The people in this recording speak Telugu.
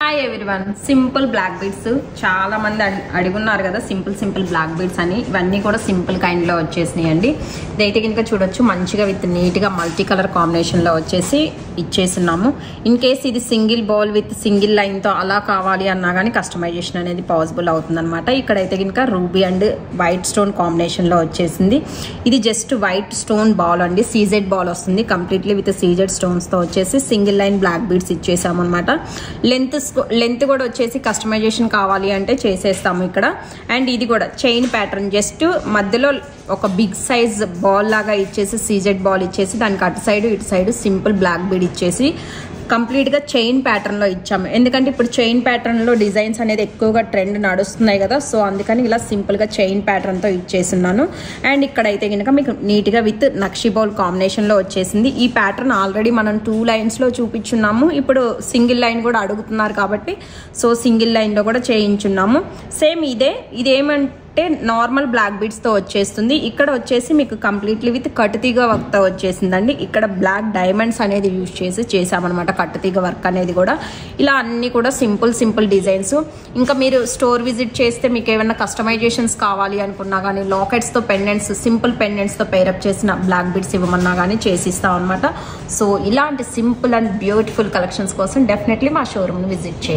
hi everyone simple black beads చాలా మంది అడి- అడుగున్నారు కదా సింపుల్ సింపుల్ బ్లాక్ బీడ్స్ అని ఇవన్నీ కూడా సింపుల్ కైండ్ లో వచ్చేసినాయి అండి ఇదైతే కనుక చూడొచ్చు మంచిగా విత్ నీట్ గా మల్టీ కలర్ కాంబినేషన్ లో వచ్చేసి ఇచ్చేస్తున్నాము ఇన్ కేస్ ఇది single bowl with single line తో అలా కావాలి అన్నా కానీ కస్టమైజేషన్ అనేది పాసిబుల్ అవుతుంది అనమాట ఇక్కడైతే కనుక ruby and white stone combination లో వచ్చేసింది ఇది జస్ట్ వైట్ స్టోన్ బాల్ అండి సీజెడ్ బాల్ వస్తుంది కంప్లీట్లీ విత్ సీజెడ్ స్టోన్స్ తో వచ్చేసి సింగిల్ లైన్ బ్లాక్ బీడ్స్ ఇచ్చేసాము అనమాట లెంత్ లెంత్ కూడా వచ్చేసి కస్టమైజేషన్ కావాలి అంటే చేసేస్తాము ఇక్కడ అండ్ ఇది కూడా చైన్ ప్యాటర్న్ జస్ట్ మధ్యలో ఒక బిగ్ సైజ్ బాల్ లాగా ఇచ్చేసి సీజెడ్ బాల్ ఇచ్చేసి దానికి అటు సైడ్ ఇటు సైడ్ సింపుల్ బ్లాక్ బీడ్ ఇచ్చేసి కంప్లీట్గా చైన్ ప్యాటర్న్లో ఇచ్చాము ఎందుకంటే ఇప్పుడు చైన్ ప్యాటర్న్లో డిజైన్స్ అనేది ఎక్కువగా ట్రెండ్ నడుస్తున్నాయి కదా సో అందుకని ఇలా సింపుల్గా చైన్ ప్యాటర్న్తో ఇచ్చేస్తున్నాను అండ్ ఇక్కడైతే కనుక మీకు నీట్గా విత్ నక్షి బౌల్ కాంబినేషన్లో వచ్చేసింది ఈ ప్యాటర్న్ ఆల్రెడీ మనం టూ లైన్స్లో చూపించున్నాము ఇప్పుడు సింగిల్ లైన్ కూడా అడుగుతున్నారు కాబట్టి సో సింగిల్ లైన్లో కూడా చేయించున్నాము సేమ్ ఇదే ఇదేమంటే నార్మల్ బ్లాక్ బీడ్స్తో వచ్చేస్తుంది ఇక్కడ వచ్చేసి మీకు కంప్లీట్లీ విత్ కట్టుతీగ వర్క్తో వచ్చేసిందండి ఇక్కడ బ్లాక్ డైమండ్స్ అనేది యూజ్ చేసి చేసామన్నమాట కట్టుతీగ వర్క్ అనేది కూడా ఇలా అన్ని కూడా సింపుల్ సింపుల్ డిజైన్స్ ఇంకా మీరు స్టోర్ విజిట్ చేస్తే మీకు ఏమైనా కస్టమైజేషన్స్ కావాలి అనుకున్నా కానీ లాకెట్స్తో పెండెంట్స్ సింపుల్ పెండెంట్స్తో పేరప్ చేసిన బ్లాక్ బీడ్స్ ఇవ్వమన్నా కానీ చేసిస్తాం అనమాట సో ఇలాంటి సింపుల్ అండ్ బ్యూటిఫుల్ కలెక్షన్స్ కోసం డెఫినెట్లీ మా షోరూమ్ని విజిట్ చేయండి